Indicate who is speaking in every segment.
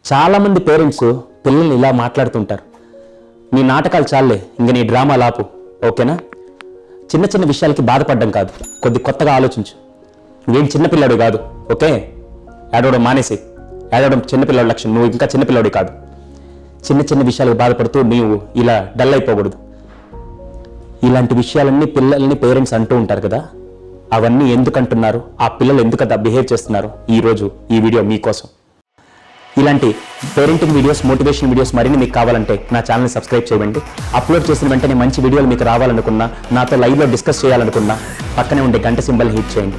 Speaker 1: చాలామంది పేరెంట్స్ పిల్లల్ని ఇలా మాట్లాడుతుంటారు నీ నాటకాలు చాలే ఇంక నీ డ్రామా లాపు ఓకేనా చిన్న చిన్న విషయాలకి బాధపడడం కాదు కొద్ది కొత్తగా ఆలోచించు నువ్వేం చిన్నపిల్లాడు కాదు ఓకే ఏడవడం మానేసి ఏడవడం చిన్నపిల్లాడు లక్ష్యం నువ్వు ఇంకా చిన్నపిల్లాడు కాదు చిన్న చిన్న విషయాలకు బాధపడుతూ నీవు ఇలా డల్ అయిపోకూడదు ఇలాంటి విషయాలన్నీ పిల్లల్ని పేరెంట్స్ అంటూ ఉంటారు కదా అవన్నీ ఎందుకు అంటున్నారు ఆ పిల్లలు ఎందుకు అలా బిహేవ్ చేస్తున్నారు ఈ రోజు ఈ వీడియో మీకోసం ఇలాంటి పేరెంటింగ్ వీడియోస్ మోటివేషన్ వీడియోస్ మరిన్ని మీకు కావాలంటే నా ఛానల్ని సబ్స్క్రైబ్ చేయండి అప్లోడ్ చేసిన వెంటనే మంచి వీడియోలు మీకు రావాలనుకున్నా నాతో లైవ్లో డిస్కస్ చేయాలనుకున్నా పక్కనే ఉండే గంట సింబల్ హిట్ చేయండి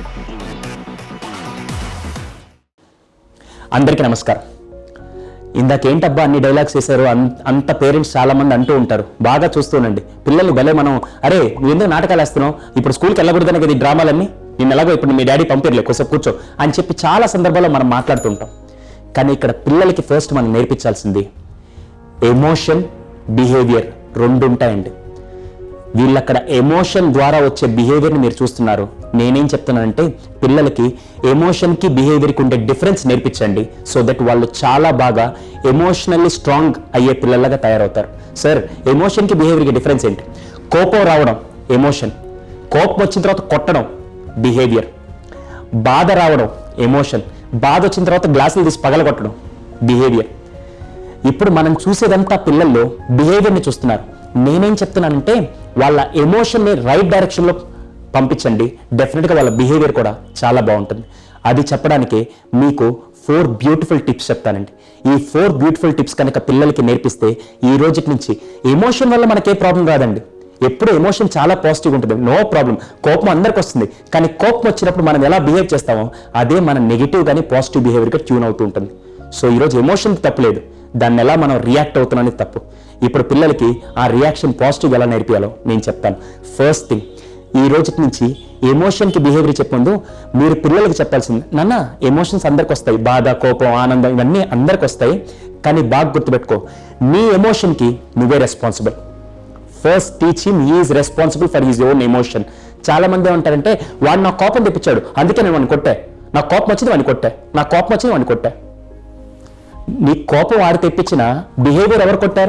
Speaker 1: అందరికీ నమస్కారం ఇందాకేంటబ్బా అన్ని డైలాగ్స్ వేశారు అన్- అంత పేరెంట్స్ చాలా మంది అంటూ ఉంటారు బాగా చూస్తూనండి పిల్లల్ని భలే మనం అరే నువ్వు ఎందుకు నాటకాలు వేస్తున్నావు ఇప్పుడు స్కూల్కి వెళ్ళకూడదని కదా ఈ డ్రామాలన్నీ నేను ఎలాగో ఇప్పుడు మీ డాడీ పంపిర్లే కొంచెం కూర్చో అని చెప్పి చాలా సందర్భాల్లో మనం మాట్లాడుతుంటాం కానీ ఇక్కడ పిల్లలకి ఫస్ట్ మనం నేర్పించాల్సింది ఎమోషన్ బిహేవియర్ రెండు ఉంటాయండి వీళ్ళక్కడ ఎమోషన్ ద్వారా వచ్చే బిహేవియర్ని మీరు చూస్తున్నారు నేనేం చెప్తున్నానంటే పిల్లలకి ఎమోషన్కి బిహేవియర్కి ఉండే డిఫరెన్స్ నేర్పించండి సో దట్ వాళ్ళు చాలా బాగా ఎమోషనల్లీ స్ట్రాంగ్ అయ్యే పిల్లలుగా తయారవుతారు సార్ ఎమోషన్కి బిహేవియర్కి డిఫరెన్స్ ఏంటి కోపం రావడం ఎమోషన్ కోపం వచ్చిన తర్వాత కొట్టడం బిహేవియర్ బాధ రావడం ఎమోషన్ బాధ వచ్చిన తర్వాత గ్లాసులు తీసి పగలగొట్టడం బిహేవియర్ ఇప్పుడు మనం చూసేదంతా పిల్లల్లో బిహేవియర్ని చూస్తున్నారు నేనేం చెప్తున్నానంటే వాళ్ళ ఎమోషన్ని రైట్ డైరెక్షన్లో పంపించండి డెఫినెట్గా వాళ్ళ బిహేవియర్ కూడా చాలా బాగుంటుంది అది చెప్పడానికి మీకు ఫోర్ బ్యూటిఫుల్ టిప్స్ చెప్తానండి ఈ ఫోర్ బ్యూటిఫుల్ టిప్స్ కనుక పిల్లలకి నేర్పిస్తే ఈ రోజుకి నుంచి ఎమోషన్ వల్ల మనకే ప్రాబ్లం రాదండి ఎప్పుడు ఎమోషన్ చాలా పాజిటివ్ ఉంటుంది నో ప్రాబ్లం కోపం అందరికి వస్తుంది కానీ కోపం వచ్చినప్పుడు మనం ఎలా బిహేవ్ చేస్తామో అదే మన నెగిటివ్ కానీ పాజిటివ్ బిహేవియర్గా ట్యూన్ అవుతూ ఉంటుంది సో ఈరోజు ఎమోషన్ తప్పలేదు దాన్ని ఎలా మనం రియాక్ట్ అవుతున్నాం తప్పు ఇప్పుడు పిల్లలకి ఆ రియాక్షన్ పాజిటివ్ ఎలా నేర్పియాలో నేను చెప్తాను ఫస్ట్ థింగ్ ఈ రోజు నుంచి ఎమోషన్కి బిహేవియర్ చెప్పందు మీరు పిల్లలకి చెప్పాల్సింది నాన్న ఎమోషన్స్ అందరికి వస్తాయి బాధ కోపం ఆనందం ఇవన్నీ అందరికి వస్తాయి కానీ బాగా గుర్తుపెట్టుకో నీ ఎమోషన్కి నువ్వే responsible first teach him is responsible for his own emotion చాలా మంది ఏమంటారంటే వాడు నా కోపం తెప్పించాడు అందుకే నేను వాడిని కొట్టా నా కోపం వచ్చింది వాడిని కొట్టా నా కోపం వచ్చింది వాడిని కొట్టా నీ కోపం వాడు తెప్పించిన బిహేవియర్ ఎవరు కొట్టారు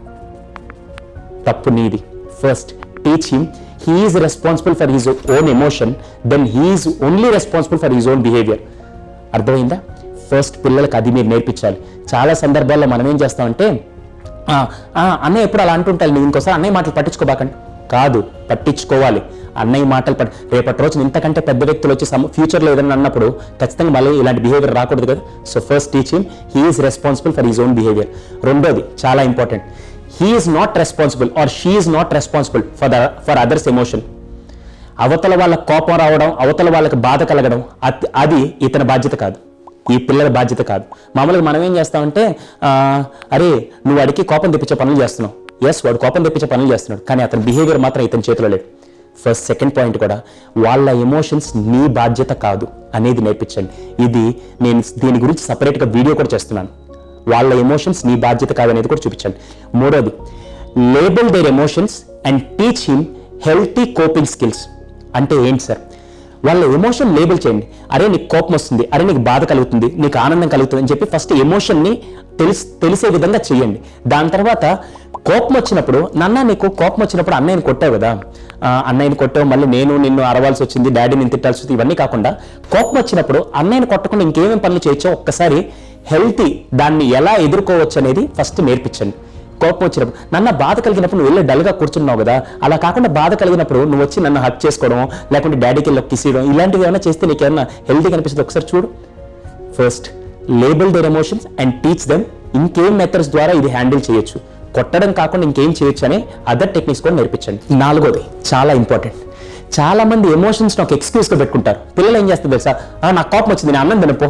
Speaker 1: తప్పు నీది first teach him he's responsible for his own emotion then he's only responsible for his own behaviour అర్థమైందా ఫస్ట్ పిల్లలకు అది మీరు నేర్పించాలి చాలా సందర్భాల్లో మనం ఏం చేస్తామంటే "ఆ, ఆ, అన్నయ్య ఎప్పుడు అలా అంటుంటాను నువ్వు ఇంకోసారి అన్నయ్య మాటలు పట్టించుకోబాకండి కాదు పట్టించుకోవాలి అన్నయ్య మాటలు పట్ రేపటి రోజున ఇంతకంటే పెద్ద వ్యక్తులు వచ్చి సమ ఫ్యూచర్లో ఏదైనా అన్నప్పుడు ఖచ్చితంగా మళ్ళీ ఇలాంటి బిహేవియర్ రాకూడదు కదా so first teach him he's responsible for his own behaviour రెండోది చాలా important he's not responsible or she's not responsible for the for others emotion అవతల వాళ్ళ కోపం రావడం అవతల వాళ్ళకి బాధ కలగడం అతి- అది ఇతని బాధ్యత కాదు ఈ పిల్లల బాధ్యత కాదు మామూలుగా మనం ఏం చేస్తామంటే ఆ, అరే నువ్వు వాడికి కోపం తెప్పించే పనులు చేస్తున్నావు ఎస్ వాడు కోపం తెప్పించే పనులు చేస్తున్నాడు కానీ అతని బిహేవియర్ మాత్రం ఇతని చేతిలో లేదు ఫస్ట్ సెకండ్ పాయింట్ కూడా వాళ్ళ ఎమోషన్స్ నీ బాధ్యత కాదు అనేది నేర్పించండి ఇది నేను దీని గురించి సపరేట్గా వీడియో కూడా చేస్తున్నాను వాళ్ళ ఎమోషన్స్ నీ బాధ్యత కాదనేది కూడా చూపించండి మూడోది label their emotions and teach him healthy coping skills అంటే ఏంటి సార్ వాళ్ళ ఎమోషన్ లేబుల్ చేయండి అరే నీకు కోపం వస్తుంది అరే నీకు బాధ కలుగుతుంది నీకు ఆనందం కలుగుతుంది అని చెప్పి ఫస్ట్ ఎమోషన్ని తెలిసి తెలిసే విధంగా చేయండి దాని తర్వాత కోపం వచ్చినప్పుడు నాన్న నీకు కోపం వచ్చినప్పుడు అన్నయ్యని కొట్టావు కదా ఆ, అన్నయ్యని కొట్టావు మళ్ళీ నేను నిన్ను అరవాల్సి వచ్చింది డాడీని తిట్టాల్సి వచ్చింది ఇవన్నీ కాకుండా కోపం వచ్చినప్పుడు అన్నయ్యని కొట్టకుండా ఇంకేమేం పనులు చేయొచ్చో ఒక్కసారి హెల్తీ దాన్ని ఎలా ఎదుర్కోవచ్చు అనేది ఫస్ట్ నేర్పించండి కోపం వచ్చినప్పుడు నన్ను బాధ కలిగినప్పుడు నువ్వు వెళ్ళి డల్గా కూర్చున్నావు కదా అలా కాకుండా బాధ కలిగినప్పుడు నువ్వు వచ్చి నన్ను హక్ చేసుకోవడం లేకుంటే డాడీకి వెళ్ళి కిస్ ఇవ్వడం ఇలాంటివి ఏమైనా చేస్తే నీకు ఏమైనా హెల్తీ కనిపిస్తుంది ఒకసారి చూడు first label their emotions and teach them ఇంకేం మెథడ్స్ ద్వారా ఇది హ్యాండిల్ చేయొచ్చు కొట్టడం కాకుండా ఇంకేం చేయొచ్చు అనే అదర్ టెక్నిక్స్ కూడా నేర్పించండి నాలుగోది చాలా ఇంపార్టెంట్ చాలా మంది ఎమోషన్స్ ఒక ఎక్స్క్యూజ్గా పెట్టుకుంటారు పిల్లలు ఏం చేస్తారు తెలుసా "ఆ, నాకు కోపం వచ్చింది నేను అన్నం తినపో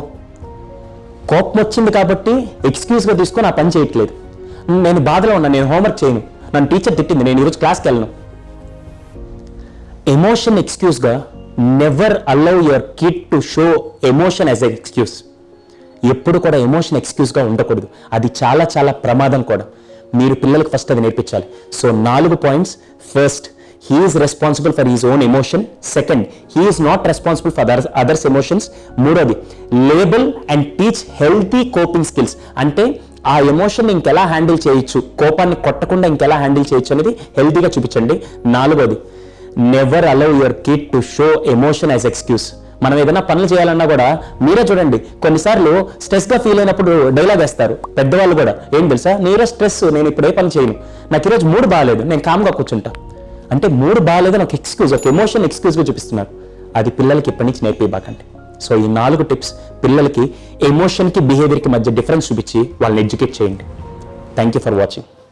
Speaker 1: కోపం వచ్చింది కాబట్టి ఎక్స్క్యూజ్గా తీసుకొని ఆ పని చేయట్లేదు నేను బాధలో ఉన్నా నేను హోంవర్క్ చేయను నన్ను టీచర్ తిట్టింది నేను ఈరోజు క్లాస్కి వెళ్ళను ఎమోషన్ ఎక్స్క్యూజ్గా never allow your kid to show emotion as a excuse ఎప్పుడు కూడా ఎమోషన్ ఎక్స్క్యూజ్గా ఉండకూడదు అది చాలా చాలా ప్రమాదం కూడా మీరు పిల్లలకు ఫస్ట్ అది నేర్పించాలి సో నాలుగు points first he's responsible for his own emotion second he's not responsible for others others emotions మూడోది label and teach healthy coping skills అంటే ఆ ఎమోషన్ ఇంకెలా హ్యాండిల్ చేయొచ్చు కోపాన్ని కొట్టకుండా ఇంకెలా హ్యాండిల్ చేయొచ్చు అనేది హెల్తీగా చూపించండి నాలుగోది never allow your kid to show emotion as excuse మనం ఏదైనా పనులు చేయాలన్నా కూడా మీరే చూడండి కొన్నిసార్లు స్ట్రెస్ గా ఫీల్ అయినప్పుడు డైలాగ్ వేస్తారు పెద్దవాళ్ళు కూడా ఏం తెలుసా నీరే స్ట్రెస్ నేను ఇప్పుడు ఏ పని చేయను నాకు ఈరోజు మూడు బాగాలేదు నేను కామ్గా కూర్చుంటా అంటే మూడు బాగాలేదు నాకు ఎక్స్క్యూజ్ ఒక ఎమోషన్ ఎక్స్క్యూజ్గా చూపిస్తున్నారు అది పిల్లలకి ఇప్పటి నుంచి నేర్పిబాకండి సో ఈ నాలుగు టిప్స్ పిల్లలకి ఎమోషన్కి బిహేవియర్కి మధ్య డిఫరెన్స్ చూపించి వాళ్ళని ఎడ్యుకేట్ చేయండి థ్యాంక్ యూ ఫర్ వాచింగ్